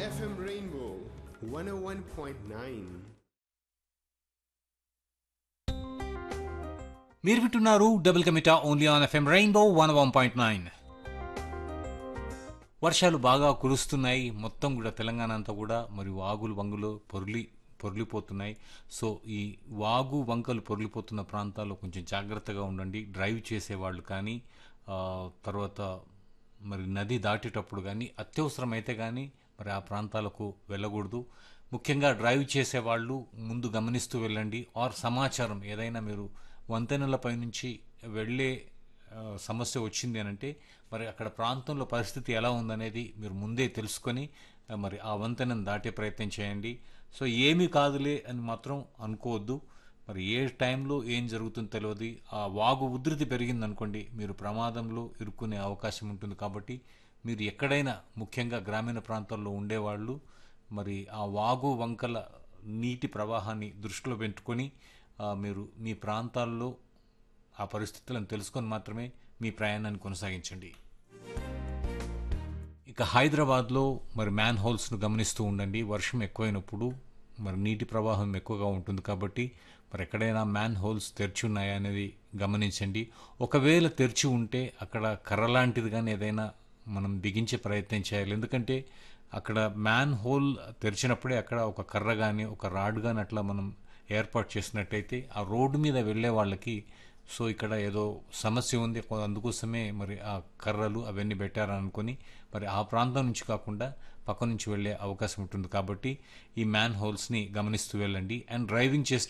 FM Rainbow 101.9. మీరు వింటున్నారు double కమిటా only on FM Rainbow one one point nine వర్షాలు బాగా కురుస్తున్నాయి మొత్తం కూడా తెలంగాణ అంతా కూడా మరి వాగులు వంగులు పొర్లి పొర్లిపోతున్నాయి సో ఈ వాగు వంకలు పొర్లిపోతున్న ప్రాంతాల్లో కొంచెం జాగ్రత్తగా ఉండండి డ్రైవ్ చేసేవాళ్ళు కానీ ఆ, తర్వాత మరి నది దాటేటప్పుడు కానీ అత్యవసరమైతే కానీ మరి ఆ ప్రాంతాలకు వెళ్ళకూడదు ముఖ్యంగా డ్రైవ్ చేసేవాళ్ళు ముందు గమనిస్తూ వెళ్ళండి ఆర్ సమాచారం ఏదైనా మీరు వంతెనలపై నుంచి వెళ్ళే ఆ, సమస్య వచ్చింది అని అంటే మరి అక్కడ ప్రాంతంలో పరిస్థితి ఎలా ఉందనేది మీరు ముందే తెలుసుకొని ఆ, మరి ఆ వంతెనను దాటే ప్రయత్నం చేయండి సో ఏమీ కాదులే అని మాత్రం అనుకోవద్దు మరి ఏ టైంలో ఏం జరుగుతుందో తెలియదు ఆ వాగు ఉధృతి పెరిగిందనుకోండి మీరు ప్రమాదంలో ఇరుక్కునే అవకాశం ఉంటుంది కాబట్టి మీరు ఎక్కడైనా ముఖ్యంగా గ్రామీణ ప్రాంతాల్లో ఉండేవాళ్ళు మరి ఆ వాగు వంకల నీటి ప్రవాహాన్ని దృష్టిలో పెట్టుకొని ఆ, మీరు మీ ప్రాంతాల్లో ఆ పరిస్థితులను తెలుసుకొని మాత్రమే మీ ప్రయాణాన్ని కొనసాగించండి ఇక హైదరాబాద్లో మరి మ్యాన్ హోల్స్ను గమనిస్తూ ఉండండి వర్షం ఎక్కువైనప్పుడు మరి నీటి ప్రవాహం ఎక్కువగా ఉంటుంది కాబట్టి మరి ఎక్కడైనా మ్యాన్ హోల్స్ తెరిచి ఉన్నాయా అనేది గమనించండి ఒకవేళ తెరిచి ఉంటే అక్కడ కర్ర లాంటిది కానీ ఏదైనా మనం బిగించే ప్రయత్నం చేయాలి ఎందుకంటే అక్కడ మ్యాన్ హోల్ తెరిచినప్పుడే అక్కడ ఒక కర్ర కానీ ఒక రాడ్ కానీ అట్లా మనం ఏర్పాటు చేసినట్టయితే ఆ రోడ్డు మీద వెళ్ళే వాళ్ళకి సో ఇక్కడ ఏదో సమస్య ఉంది కొ- అందుకోసమే మరి ఆ కర్రలు అవన్నీ పెట్టారనుకొని మరి ఆ ప్రాంతం నుంచి కాకుండా పక్క నుంచి వెళ్ళే అవకాశం ఉంటుంది కాబట్టి ఈ మ్యాన్ హోల్స్ని గమనిస్తూ వెళ్ళండి అండ్ డ్రైవింగ్ చేసే